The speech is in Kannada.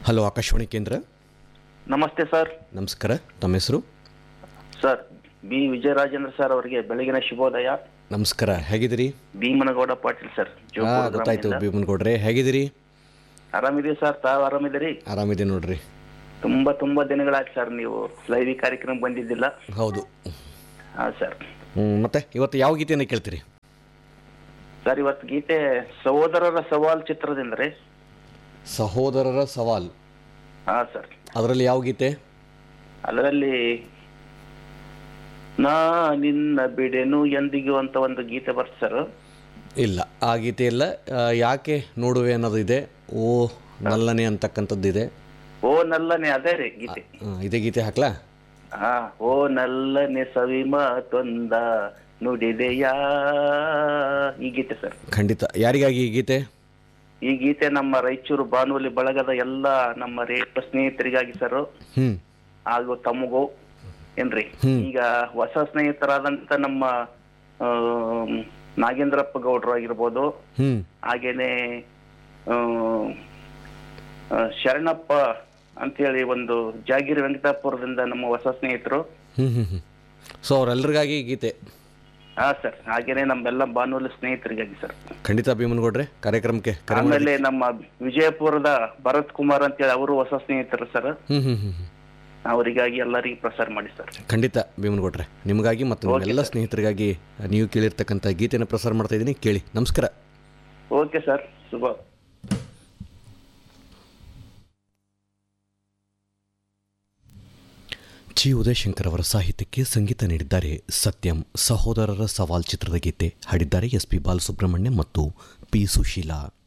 ಹಲೋ ಆಕಾಶವಾಣಿ ಕೇಂದ್ರ ನಮಸ್ತೆ ಸರ್ ನಮಸ್ಕಾರ ತಮ್ಮ ಹೆಸರು ಸರ್ ಬಿ ವಿಜಯರಾಜೇಂದ್ರ ಸರ್ ಅವರಿಗೆ ಬೆಳಗಿನ ಶುಭೋದಯ ನಮಸ್ಕಾರ ಹೇಗಿದ್ದೀರಿ ಭೀಮನಗೌಡ ಪಾಟೀಲ್ ಸರ್ ಹಾ ಜೋಪುರ ಗೊತ್ತಾಯ್ತು ಗ್ರಾಮದಿಂದ. ಭೀಮನ್ಗೌಡ್ರೆ ಹೇಗಿದ್ದೀರಿ ಆರಾಮಿದೀವಿ ಸರ್ ತಾವು ಆರಾಮಿದ್ದೀರಿ ಆರಾಮಿದೆ ನೋಡ್ರಿ ತುಂಬಾ ತುಂಬಾ ದಿನಗಳಾಯ್ತು ಸರ್ ನೀವು ಲೈವ್ ಕಾರ್ಯಕ್ರಮ ಬಂದಿದ್ದಿಲ್ಲ ಹೌದು ಹಾ ಸರ್ ಹ್ಮ್, ಮತ್ತೆ ಇವತ್ತು ಯಾವ ಗೀತೆಯನ್ನು ಕೇಳ್ತೀರಿ ಸರ್ ಇವತ್ತು ಗೀತೆ ಸಹೋದರರ ಸವಾಲ್ ಚಿತ್ರದಿಂದ ರೀ ಸಹೋದರರ ಸವಾಲ್ ಹಾ ಸರ್ ಅದರಲ್ಲಿ ಯಾವ ಗೀತೆ ಅದರಲ್ಲಿ ನಾ ನಿನ್ನ ಬಿಡೆನು ಎಂದಿಗೂ ಅಂತ ಒಂದು ಗೀತೆ ಬರ್ತ ಸರ್ ಇಲ್ಲ ಆ ಗೀತೆ ಇಲ್ಲ ಆ, ಯಾಕೆ ನೋಡುವೆ ಅನ್ನೋದು ಇದೆ ಓ ನಲ್ಲನೆ ಅಂತಕ್ಕಂಥದ್ದಿದೆ ಓ ನಲ್ಲನೆ ಅದೇ ರೀ ಗೀತೆ ಆ, ಇದೇ ಗೀತೆ ಹಾಕ್ಲಾ ಹಾ ಓ ನಲ್ಲನೆ ಸವಿ ಮಾತೊಂದ ನುಡಿದೆಯಾ ಈ ಗೀತೆ ಸರ್ ಖಂಡಿತ ಯಾರಿಗಾಗಿ ಈ ಗೀತೆ ಈ ಗೀತೆ ನಮ್ಮ ರಾಯಚೂರು ಬಾನುವಲಿ ಬಳಗದ ಎಲ್ಲ ನಮ್ಮ ರೇಪ ಸ್ನೇಹಿತರಿಗಾಗಿ ಸರ್ ಹ್ಞೂ ಹಾಗೂ ತಮಗೂ ಏನ್ರಿ ಈಗ ಹೊಸ ಸ್ನೇಹಿತರಾದಂತ ನಮ್ಮ ಆಮ್, ನಾಗೇಂದ್ರಪ್ಪ ಗೌಡ್ರು ಆಗಿರ್ಬೋದು ಹ್ಞೂ ಹಾಗೇನೆ ಆಮ್, ಆ, ಶರಣಪ್ಪ ಅಂತೇಳಿ ಒಂದು ಜಾಗೀರ್ ವೆಂಕಟಾಪುರದಿಂದ ನಮ್ಮ ಹೊಸ ಸ್ನೇಹಿತರು ಹ್ಞೂ ಹ್ಞೂ ಹ್ಞೂ ಸೊ ಅವರೆಲ್ಲರಿಗಾಗಿ ಈ ಗೀತೆ ಹಾ ಸರ್ ಹಾಗೇನೆ ನಮ್ಮೆಲ್ಲ ಬಾನುವಲಿ ಸ್ನೇಹಿತರಿಗಾಗಿ ಸರ್ ಖಂಡಿತ ಭೀಮನಗೌಡ್ರೆ ಕಾರ್ಯಕ್ರಮಕ್ಕೆ ಕರೆ ಮಾಡಿ ಆಮೇಲೆ ನಮ್ಮ ವಿಜಯಪುರದ ಭರತ್ ಕುಮಾರ್ ಅಂತೇಳಿ ಅವರು ಹೊಸ ಸ್ನೇಹಿತರು ಸರ್ ಹ್ಞೂ ಹ್ಞೂ ಹ್ಞೂ ಹ್ಞೂ ಅವರಿಗಾಗಿ ಎಲ್ಲರಿಗೂ ಪ್ರಸಾರ ಮಾಡಿ ಸರ್ ಖಂಡಿತ ಭೀಮನಗೌಡ್ರೆ ನಿಮಗಾಗಿ ಮತ್ತು ನಿಮ್ಮ ಎಲ್ಲ ಸ್ನೇಹಿತರಿಗಾಗಿ ನೀವು ಕೇಳಿರ್ತಕ್ಕಂಥ ಗೀತೆಯನ್ನು ಪ್ರಸಾರ ಮಾಡ್ತಾ ಇದ್ದೀನಿ ಕೇಳಿ ನಮಸ್ಕಾರ ಓಕೆ ಸರ್ ಶುಭ ಜಿ ಉದಯಶಂಕರ್ ಅವರ ಸಾಹಿತ್ಯಕ್ಕೆ ಸಂಗೀತ ನೀಡಿದ್ದಾರೆ ಸತ್ಯಂ ಸಹೋದರರ ಸವಾಲ್ ಚಿತ್ರದ ಗೀತೆ ಹಾಡಿದ್ದಾರೆ ಎಸ್ ಪಿ ಬಾಲಸುಬ್ರಹ್ಮಣ್ಯ ಮತ್ತು ಪಿ ಸುಶೀಲಾ